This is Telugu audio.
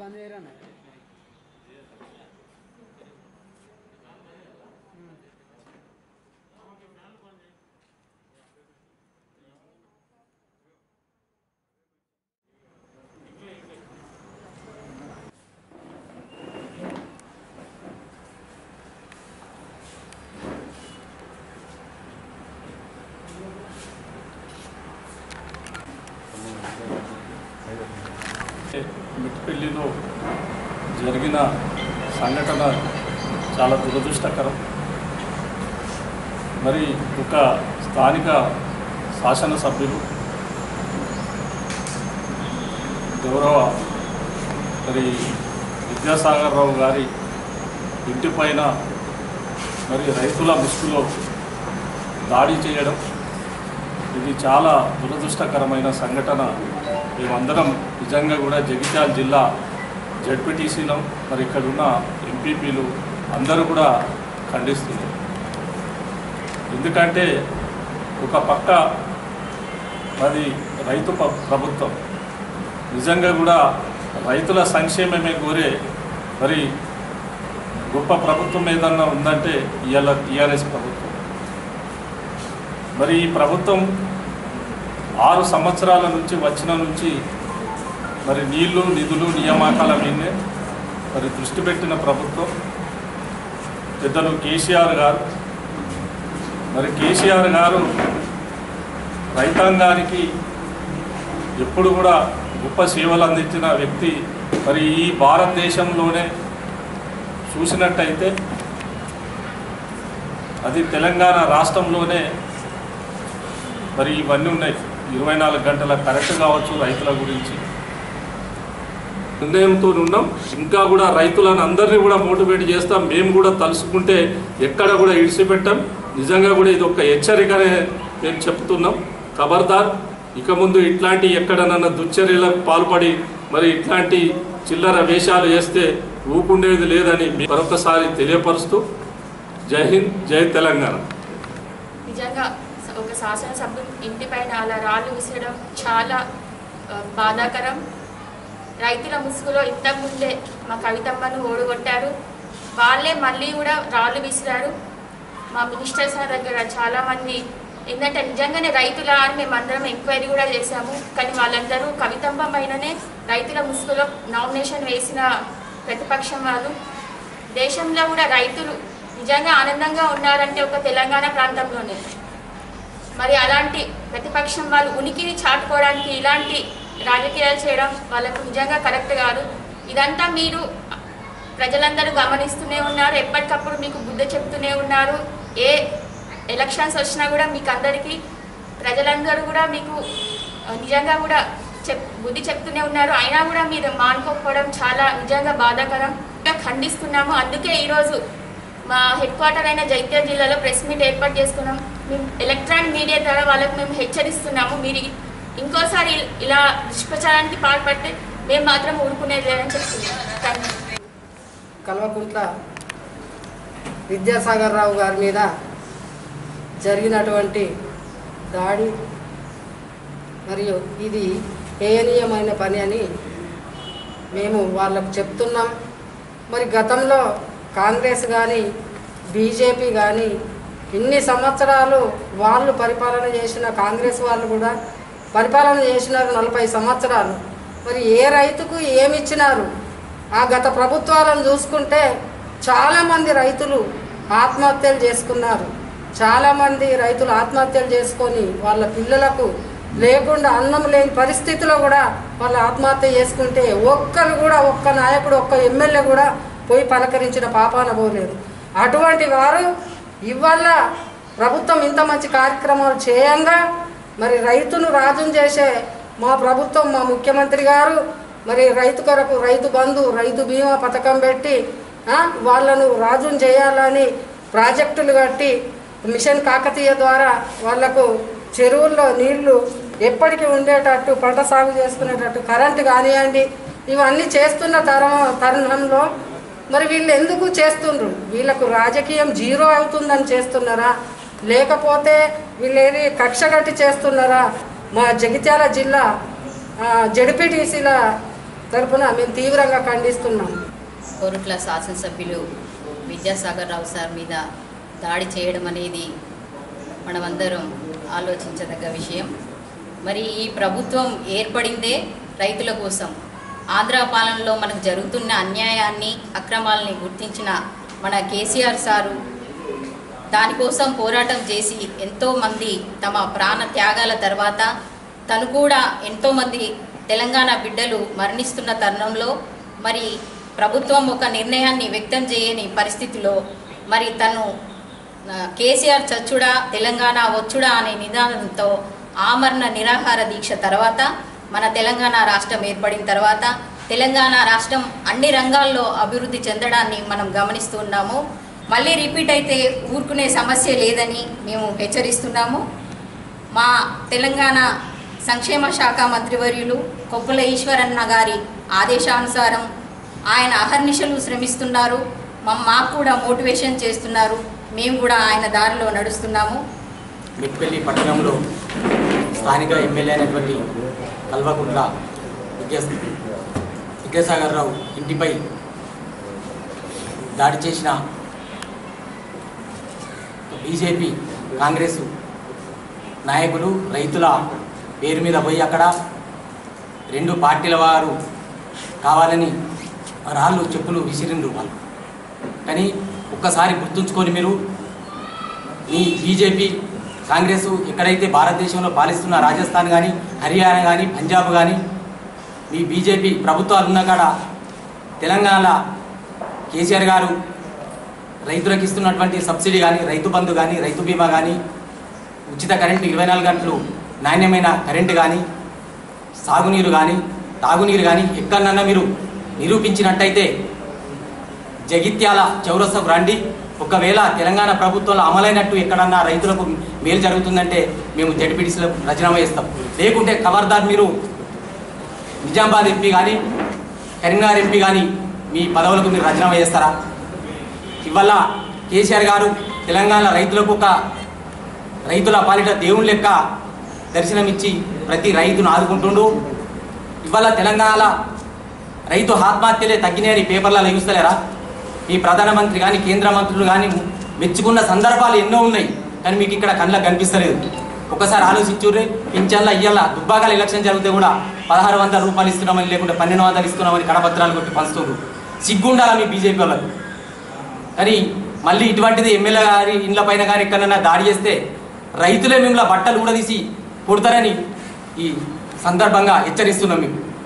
బంద్ చేయరన్న మిట్పల్లిలో జరిగిన సంఘటన చాలా దురదృష్టకరం మరి ఒక స్థానిక శాసనసభ్యులు గౌరవ మరి విద్యాసాగర్ రావు గారి ఇంటిపైన మరి రైతుల ముసుగులో దాడి చేయడం ఇది చాలా దురదృష్టకరమైన సంఘటన మేమందరం నిజంగా కూడా జగిత్యాల జిల్లా జడ్పీటీసీలో మరి ఇక్కడ ఉన్న ఎంపీపీలు అందరూ కూడా ఖండిస్తున్నారు ఎందుకంటే ఒక పక్క అది రైతు ప- ప్రభుత్వం నిజంగా కూడా రైతుల సంక్షేమమే కోరే మరి గొప్ప ప్రభుత్వం ఏదన్నా ఉందంటే ఇవాళ టీఆర్ఎస్ ప్రభుత్వం మరి ఈ ప్రభుత్వం ఆరు సంవత్సరాల నుంచి వచ్చిన నుంచి మరి నీళ్లు నిధులు నియామకాల మీదనే మరి దృష్టి పెట్టిన ప్రభుత్వం పెద్దలు కేసీఆర్ గారు మరి కేసీఆర్ గారు రైతాంగానికి ఎప్పుడు కూడా గొప్ప సేవలు అందించిన వ్యక్తి మరి ఈ భారతదేశంలోనే చూసినట్టయితే అది తెలంగాణ రాష్ట్రంలోనే మరి ఇవన్నీ ఉన్నాయి ఇరవై నాలుగు గంటల కరెంట్ కావచ్చు రైతుల గురించి నిర్ణయంతో ఉన్నాం ఇంకా కూడా రైతులను అందరినీ కూడా మోటివేట్ చేస్తాం మేము కూడా తలుసుకుంటే ఎక్కడ కూడా ఇడిచిపెట్టాం నిజంగా కూడా ఇది ఒక హెచ్చరికనే మేము చెప్తున్నాం ఖబర్దార్ ఇక ముందు ఇట్లాంటి ఎక్కడనన్నా దుశ్చర్యలకు పాల్పడి మరి ఇట్లాంటి చిల్లర వేషాలు వేస్తే ఊకుండేది లేదని మీ మరొకసారి తెలియపరుస్తూ జై హింద్ జై తెలంగాణ నిజంగా ఒక శాసనసభ్యులు ఇంటిపైన అలా రాళ్ళు విసరడం చాలా ఆ, బాధాకరం రైతుల ముసుగులో ఇంతకుముందే మా కవితమ్మను ఓడగొట్టారు వాళ్ళే మళ్ళీ కూడా రాళ్ళు విసిరారు మా మినిస్టర్స్ దగ్గర చాలామంది ఏంటంటే నిజంగానే రైతుల అని మేము అందరం ఎంక్వైరీ కూడా చేశాము కానీ వాళ్ళందరూ కవితమ్మ పైననే రైతుల ముసుగులో నామినేషన్ వేసిన ప్రతిపక్షం వాళ్ళు దేశంలో కూడా రైతులు నిజంగా ఆనందంగా ఉన్నారంటే ఒక తెలంగాణ ప్రాంతంలోనే మరి అలాంటి ప్రతిపక్షం వాళ్ళు ఉనికిని చాటుకోవడానికి ఇలాంటి రాజకీయాలు చేయడం వాళ్ళకు నిజంగా కరెక్ట్ కాదు ఇదంతా మీరు ప్రజలందరూ గమనిస్తూనే ఉన్నారు ఎప్పటికప్పుడు మీకు బుద్ధి చెప్తూనే ఉన్నారు ఏ ఎలక్షన్స్ వచ్చినా కూడా మీకు అందరికీ ప్రజలందరూ కూడా మీకు ఆ, నిజంగా కూడా చెప్ బుద్ధి చెప్తూనే ఉన్నారు అయినా కూడా మీరు మానుకోకపోవడం చాలా నిజంగా బాధాకరం ఇంకా ఖండిస్తున్నాము అందుకే ఈరోజు మా హెడ్ క్వార్టర్ అయిన జైత్యాల జిల్లాలో ప్రెస్ మీట్ ఏర్పాటు చేసుకున్నాం మేము ఎలక్ట్రానిక్ మీడియా ద్వారా వాళ్ళకు మేము హెచ్చరిస్తున్నాము మీరు ఇంకోసారి ఇలా దుష్ప్రచారానికి పాల్పడితే మేము మాత్రం ఊరుకునేది లేదని చెప్తున్నాం థ్యాంక్ యూ కల్వకుంట్ల విద్యాసాగర్ రావు గారి మీద జరిగినటువంటి దాడి మరియు ఇది హేయనీయమైన పని అని మేము వాళ్ళకు చెప్తున్నాం మరి గతంలో కాంగ్రెస్ కానీ బీజేపీ కానీ ఇన్ని సంవత్సరాలు వాళ్ళు పరిపాలన చేసిన కాంగ్రెస్ వాళ్ళు కూడా పరిపాలన చేసినారు నలభై సంవత్సరాలు మరి ఏ రైతుకు ఏమి ఇచ్చినారు ఆ గత ప్రభుత్వాలను చూసుకుంటే చాలామంది రైతులు ఆత్మహత్యలు చేసుకున్నారు చాలామంది రైతులు ఆత్మహత్యలు చేసుకొని వాళ్ళ పిల్లలకు లేకుండా అన్నం లేని పరిస్థితిలో కూడా వాళ్ళు ఆత్మహత్య చేసుకుంటే ఒక్కరు కూడా ఒక్క నాయకుడు ఒక్క ఎమ్మెల్యే కూడా పోయి పలకరించిన పాపాన పోలేదు అటువంటి వారు ఇవాళ ప్రభుత్వం ఇంత మంచి కార్యక్రమాలు చేయంగా మరి రైతును రాజును చేసే మా ప్రభుత్వం మా ముఖ్యమంత్రి గారు మరి రైతు కొరకు రైతు బంధు రైతు బీమా పథకం పెట్టి ఆ, వాళ్ళను రాజును చేయాలని ప్రాజెక్టులు కట్టి మిషన్ కాకతీయ ద్వారా వాళ్లకు చెరువుల్లో నీళ్లు ఎప్పటికీ ఉండేటట్టు పంట సాగు చేసుకునేటట్టు కరెంటు కానివ్వండి ఇవన్నీ చేస్తున్న తరం తరుణంలో మరి వీళ్ళు ఎందుకు చేస్తుండ్రు వీళ్ళకు రాజకీయం జీరో అవుతుందని చేస్తున్నారా లేకపోతే వీళ్ళేది కక్ష కట్టి చేస్తున్నారా మా జగిత్యాల జిల్లా జడిపిటీసీల తరపున మేము తీవ్రంగా ఖండిస్తున్నాం కోరుట్ల శాసనసభ్యులు విద్యాసాగర్ రావు సార్ మీద దాడి చేయడం అనేది మనమందరం ఆలోచించదగ్గ విషయం మరి ఈ ప్రభుత్వం ఏర్పడిందే రైతుల కోసం ఆంధ్ర పాలనలో మనకు జరుగుతున్న అన్యాయాన్ని అక్రమాలని గుర్తించిన మన కేసీఆర్ సారు దానికోసం పోరాటం చేసి ఎంతోమంది తమ ప్రాణ త్యాగాల తర్వాత తను కూడా ఎంతోమంది తెలంగాణ బిడ్డలు మరణిస్తున్న తరుణంలో మరి ప్రభుత్వం ఒక నిర్ణయాన్ని వ్యక్తం చేయని పరిస్థితిలో మరి తను ఆ, కేసీఆర్ చచ్చుడా తెలంగాణ వచ్చుడా అనే నిదానంతో ఆమరణ నిరాహార దీక్ష తర్వాత మన తెలంగాణ రాష్ట్రం ఏర్పడిన తర్వాత తెలంగాణ రాష్ట్రం అన్ని రంగాల్లో అభివృద్ధి చెందడాన్ని మనం గమనిస్తున్నాము మళ్ళీ రిపీట్ అయితే ఊరుకునే సమస్య లేదని మేము హెచ్చరిస్తున్నాము మా తెలంగాణ సంక్షేమ శాఖ మంత్రివర్యులు కొప్పుల ఈశ్వరన్న గారి ఆదేశానుసారం ఆయన అహర్నిశలు శ్రమిస్తున్నారు మా- మాకు కూడా మోటివేషన్ చేస్తున్నారు మేము కూడా ఆయన దారిలో నడుస్తున్నాము మిట్పల్లి పట్టణంలో స్థానిక ఎమ్మెల్యే అయినటువంటి కల్వకుంట్ల విద్యా విద్యాసాగర్ రావు ఇంటిపై దాడి చేసిన బీజేపీ కాంగ్రెస్ నాయకులు రైతుల పేరు మీద పోయి అక్కడ రెండు పార్టీల వారు కావాలని రాళ్ళు చెప్పులు విసిరిండ్రు వాళ్ళు కానీ ఒక్కసారి గుర్తుంచుకొని మీరు ఈ బీజేపీ కాంగ్రెస్ ఎక్కడైతే భారతదేశంలో పాలిస్తున్న రాజస్థాన్ కానీ హర్యానా కానీ పంజాబ్ కానీ మీ బీజేపీ ప్రభుత్వాలు ఉన్న కాడ తెలంగాణ కేసీఆర్ గారు రైతులకు ఇస్తున్నటువంటి సబ్సిడీ కానీ రైతు బంధు కానీ రైతు బీమా కానీ ఉచిత కరెంటు ఇరవై నాలుగు గంటలు నాణ్యమైన కరెంటు కానీ సాగునీరు కానీ తాగునీరు కానీ ఎక్కడన్నా మీరు నిరూపించినట్టయితే జగిత్యాల చౌరస్తకు రండి ఒకవేళ తెలంగాణ ప్రభుత్వంలో అమలైనట్టు ఎక్కడన్నా రైతులకు మేలు జరుగుతుందంటే మేము జడ్పీటీసీలో రచనమా చేస్తాం లేకుంటే ఖబర్దార్ మీరు నిజామాబాద్ ఎంపీ కానీ కరీంనగర్ ఎంపీ కానీ మీ పదవులకు మీరు రచన చేస్తారా ఇవాళ కేసీఆర్ గారు తెలంగాణ రైతులకు ఒక రైతుల పాలిట దేవుని లెక్క దర్శనమిచ్చి ప్రతి రైతును ఆదుకుంటుండు ఇవాళ తెలంగాణ రైతు ఆత్మహత్యలే తగ్గినాయని పేపర్లలో చూస్తలేరా మీ ప్రధానమంత్రి కానీ కేంద్ర మంత్రులు కానీ మెచ్చుకున్న సందర్భాలు ఎన్నో ఉన్నాయి కానీ మీకు ఇక్కడ కళ్ళకు కనిపిస్తలేదు ఒకసారి ఆలోచించుర్రి పింఛన్ల ఇయ్యాల దుబ్బాకాల ఎలక్షన్ జరిగితే కూడా పదహారు వందల రూపాయలు ఇస్తున్నామని లేకుంటే పన్నెండు వందలు ఇస్తున్నామని కడపత్రాలు కొట్టి పంచుతుండ్రు సిగ్గుండాలా మీ బీజేపీ వాళ్ళకు కానీ మళ్ళీ ఇటువంటిది ఎమ్మెల్యే గారి ఇండ్ల పైన కానీ ఎక్కడైనా దాడి చేస్తే రైతులే మిమ్మల్ని బట్టలు కూడా తీసి కొడతారని ఈ సందర్భంగా హెచ్చరిస్తున్నాం మీకు